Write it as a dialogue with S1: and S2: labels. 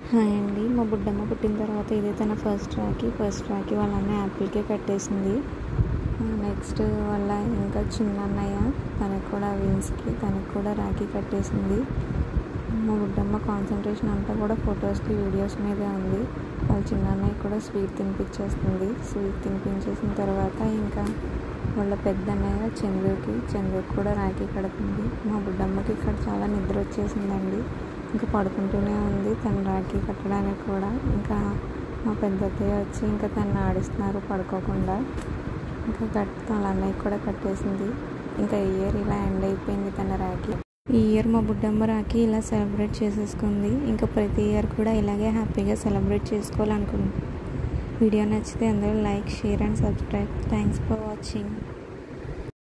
S1: hi అండి మా బుడ్డమ్మ పుట్టిన తర్వాత ఇదే తన ఫస్ట్ రాఖీ ఫస్ట్ రాఖీ వాళ్ళ అన్న యాపిల్కే కట్టేసింది నెక్స్ట్ వాళ్ళ ఇంకా చిన్న అన్నయ్య తనకు కూడా విన్స్కి తనకు కూడా రాఖీ కట్టేసింది మా బుడ్డమ్మ కాన్సన్ట్రేషన్ అంతా కూడా ఫొటోస్కి వీడియోస్ మీదే ఉంది వాళ్ళ చిన్న అన్నయ్య కూడా స్వీట్ తినిపించేస్తుంది స్వీట్ తినిపించేసిన తర్వాత ఇంకా వాళ్ళ పెద్ద అన్నయ్య చందుకి చందుకి కూడా రాఖీ కడుతుంది మా బుడ్డమ్మకి ఇక్కడ చాలా నిద్ర వచ్చేసిందండి ఇంకా పడుకుంటూనే ఉంది తను రాఖీ కట్టడానికి కూడా ఇంకా మా పెద్ద అత్తయ్య వచ్చి ఇంకా తను ఆడిస్తున్నారు పడుకోకుండా ఇంకా కట్ వాళ్ళ అన్నయ్య కూడా కట్టేసింది ఇంకా ఇయర్ ఇలా ఎండ్ అయిపోయింది తన రాఖీ ఈ ఇయర్ మా బుడ్డమ్మ రాఖీ ఇలా సెలబ్రేట్ చేసేసుకుంది ఇంకా ప్రతి ఇయర్ కూడా ఇలాగే హ్యాపీగా సెలబ్రేట్ చేసుకోవాలనుకుంది వీడియో నచ్చితే అందరూ like share and subscribe thanks for watching